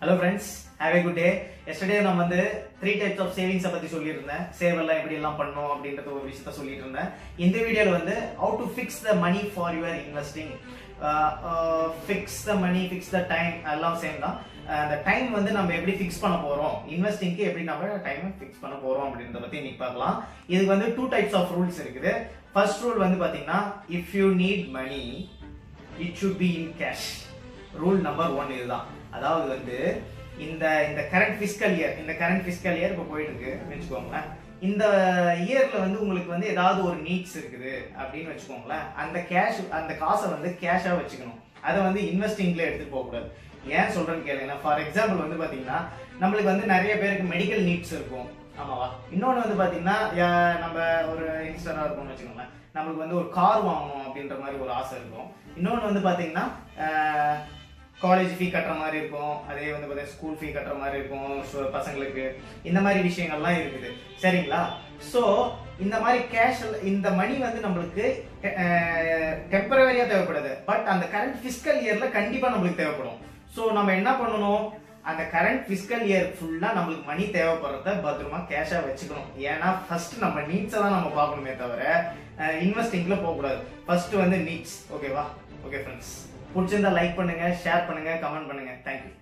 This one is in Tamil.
hello friends have a good day yesterday நான் வந்து த்ரீ டைப்ஸ் ஆஃப் சேவிங்ஸை பற்றி சொல்லியிருந்தேன் சேவ் எல்லாம் எப்படி எல்லாம் பண்ணணும் அப்படின்றது ஒரு விஷயத்த சொல்லிட்டு இருந்தேன் இந்த வீடியோவில் வந்து how to fix the money for your investing fix the money fix the time எல்லாம் சேம் தான் அந்த டைம் வந்து நம்ம எப்படி ஃபிக்ஸ் பண்ண போறோம் இன்வெஸ்டிங்க்கு எப்படி நம்ம டைம் ஃபிக்ஸ் பண்ண போறோம் அப்படின்றத பத்தி இன்னைக்கு பார்க்கலாம் இதுக்கு வந்து டூ டைப்ஸ் ஆஃப் ரூல்ஸ் இருக்குது ஃபர்ஸ்ட் ரூல் வந்து பாத்தீங்கன்னா if you need money it should be in cash rule number one இதுதான் அதாவது வந்து இந்த இந்த கரண்ட் ஃபிஸ்கல் இயர் இந்த கரண்ட் ஃபிஸ்கல் இயர் இப்போ போயிட்டு இருக்கு வச்சுக்கோங்களேன் இந்த இயர்ல வந்து உங்களுக்கு வந்து ஏதாவது ஒரு நீட்ஸ் இருக்குது அப்படின்னு வச்சுக்கோங்களேன் அந்த கேஷ் அந்த காசை வந்து கேஷா வச்சுக்கணும் அதை வந்து இன்வெஸ்டிங்ல எடுத்துட்டு போக கூடாது ஏன் சொல்றேன்னு கேளுங்க ஃபார் எக்ஸாம்பிள் வந்து பாத்தீங்கன்னா நம்மளுக்கு வந்து நிறைய பேருக்கு மெடிக்கல் நீட்ஸ் இருக்கும் ஆமாவா இன்னொன்று வந்து பாத்தீங்கன்னா யா- நம்ம ஒரு யங்ஸ்டரா இருக்கோம்னு வச்சுக்கோங்களேன் நம்மளுக்கு வந்து ஒரு கார் வாங்கணும் அப்படின்ற மாதிரி ஒரு ஆசை இருக்கும் இன்னொன்று வந்து பாத்தீங்கன்னா காலேஜ் ஃபீ கட்டுற மாதிரி இருக்கும் அதே வந்து பார்த்தீங்கன்னா ஸ்கூல் ஃபீ கட்டுற மாதிரி இருக்கும் so பசங்களுக்கு இந்த மாதிரி விஷயங்கள்லாம் இருக்குது சரிங்களா ஸோ இந்த மாதிரி கேஷ் இந்த மணி வந்து நம்மளுக்கு டெம்பரவரியா தேவைப்படுது பட் அந்த கரண்ட் ஃபிஸ்கல் இயர்ல கண்டிப்பா நம்மளுக்கு தேவைப்படும் ஸோ நம்ம என்ன பண்ணணும் அந்த கரண்ட் ஃபிஸ்கல் இயர் ஃபுல்லா நம்மளுக்கு மணி தேவைப்படுறத பத்திரமா கேஷா வச்சுக்கணும் ஏன்னா ஃபர்ஸ்ட் நம்ம நீட்ஸை தான் நம்ம பார்க்கணுமே தவிர இன்வெஸ்டிங்ல போகக்கூடாது ஃபர்ஸ்ட் வந்து நீட்ஸ் ஓகேவா ஓகே ஃப்ரெண்ட்ஸ் பிடிச்சிருந்தா லைக் பண்ணுங்க ஷேர் பண்ணுங்க கமெண்ட் பண்ணுங்க தேங்க்யூ